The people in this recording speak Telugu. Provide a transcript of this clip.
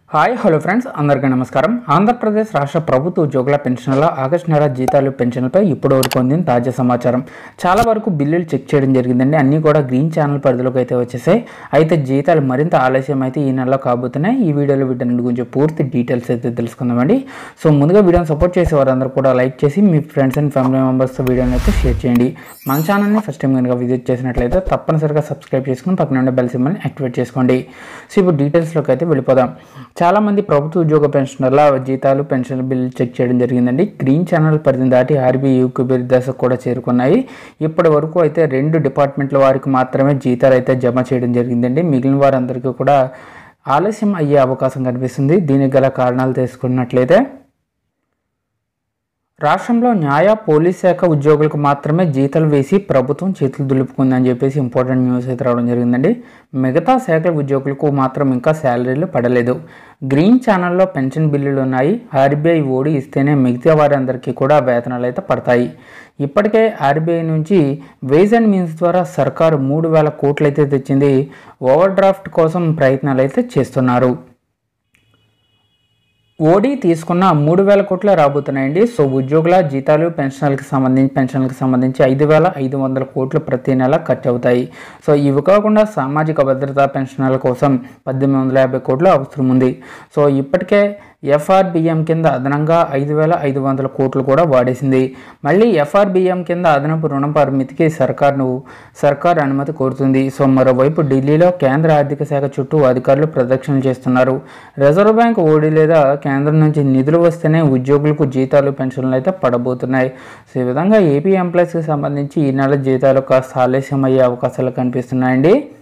హాయ్ హలో ఫ్రెండ్స్ అందరికీ నమస్కారం ఆంధ్రప్రదేశ్ రాష్ట్ర ప్రభుత్వ ఉద్యోగుల పెన్షన్ల ఆగస్టు నెల జీతాలు పెన్షన్లపై ఇప్పటి వరకు అందిన తాజా సమాచారం చాలా వరకు బిల్లులు చెక్ చేయడం జరిగిందండి అన్నీ కూడా గ్రీన్ ఛానల్ పరిధిలోకి అయితే వచ్చేసాయి అయితే జీతాలు మరింత ఆలస్యం అయితే ఈ నెలలో కాబోతున్నాయి ఈ వీడియోలో వీటన్నిటి గురించి పూర్తి డీటెయిల్స్ అయితే తెలుసుకుందామండి సో ముందుగా వీడియోని సపోర్ట్ చేసే వారందరూ కూడా లైక్ చేసి మీ ఫ్రెండ్స్ అండ్ ఫ్యామిలీ మెంబర్స్తో వీడియోని అయితే షేర్ చేయండి మన ఛానల్ని ఫస్ట్ టైం కనుక విజిట్ చేసినట్లయితే తప్పనిసరిగా సబ్స్క్రైబ్ చేసుకుని పక్కన ఉండే బెల్ సింబల్ని యాక్టివేట్ చేసుకోండి సో ఇప్పుడు డీటెయిల్స్లోకి అయితే వెళ్ళిపోదాం చాలామంది ప్రభుత్వ ఉద్యోగ పెన్షనర్ల జీతాలు పెన్షన్ బిల్లు చెక్ చేయడం జరిగిందండి గ్రీన్ ఛానల్ పరిధిని దాటి ఆర్బీఐ యూక్యూబీ దశకు కూడా చేరుకున్నాయి ఇప్పటి వరకు అయితే రెండు డిపార్ట్మెంట్ల వారికి మాత్రమే జీతాలు అయితే జమ చేయడం జరిగిందండి మిగిలిన వారందరికీ కూడా ఆలస్యం అయ్యే అవకాశం కనిపిస్తుంది దీనికి గల కారణాలు తెలుసుకున్నట్లయితే రాష్ట్రంలో న్యాయ పోలీస్ శాఖ ఉద్యోగులకు మాత్రమే జీతాలు వేసి ప్రభుత్వం చేతులు దులుపుకుందని చెప్పేసి ఇంపార్టెంట్ న్యూస్ అయితే రావడం జరిగిందండి మిగతా శాఖల ఉద్యోగులకు మాత్రం ఇంకా శాలరీలు పడలేదు గ్రీన్ ఛానల్లో పెన్షన్ బిల్లులు ఉన్నాయి ఆర్బీఐ ఓడి ఇస్తేనే మిగతా వారందరికీ కూడా వేతనాలు అయితే పడతాయి ఇప్పటికే ఆర్బీఐ నుంచి వేజ్ అండ్ మీన్స్ ద్వారా సర్కారు మూడు వేల కోట్లు అయితే తెచ్చింది ఓవర్ డ్రాఫ్ట్ కోసం ప్రయత్నాలు అయితే చేస్తున్నారు ఓడి తీసుకున్న మూడు వేల కోట్ల రాబోతున్నాయండి సో ఉద్యోగుల జీతాలు పెన్షన్లకు సంబంధించి పెన్షన్లకు సంబంధించి ఐదు వేల ఐదు వందల కోట్లు ప్రతి నెల ఖర్చు అవుతాయి సో ఇవి కాకుండా సామాజిక భద్రతా పెన్షన్ల కోసం పద్దెనిమిది వందల యాభై కోట్లు అవసరం ఉంది సో ఇప్పటికే ఎఫ్ఆర్బిఎం కింద అదనంగా ఐదు వేల ఐదు వందల కోట్లు కూడా వాడేసింది మళ్ళీ ఎఫ్ఆర్బిఎం కింద అదనపు రుణ పరిమితికి సర్కార్ను సర్కార్ అనుమతి కోరుతుంది సో మరోవైపు ఢిల్లీలో కేంద్ర ఆర్థిక శాఖ చుట్టూ అధికారులు ప్రదక్షిణలు చేస్తున్నారు రిజర్వ్ బ్యాంక్ ఓడి లేదా కేంద్రం నుంచి నిధులు వస్తేనే ఉద్యోగులకు జీతాలు పెన్షన్లు అయితే పడబోతున్నాయి సో ఈ విధంగా ఏపీ ఎంప్లాయీస్కి సంబంధించి ఈ నెల జీతాలు కాస్త ఆలస్యం అయ్యే అవకాశాలు కనిపిస్తున్నాయండి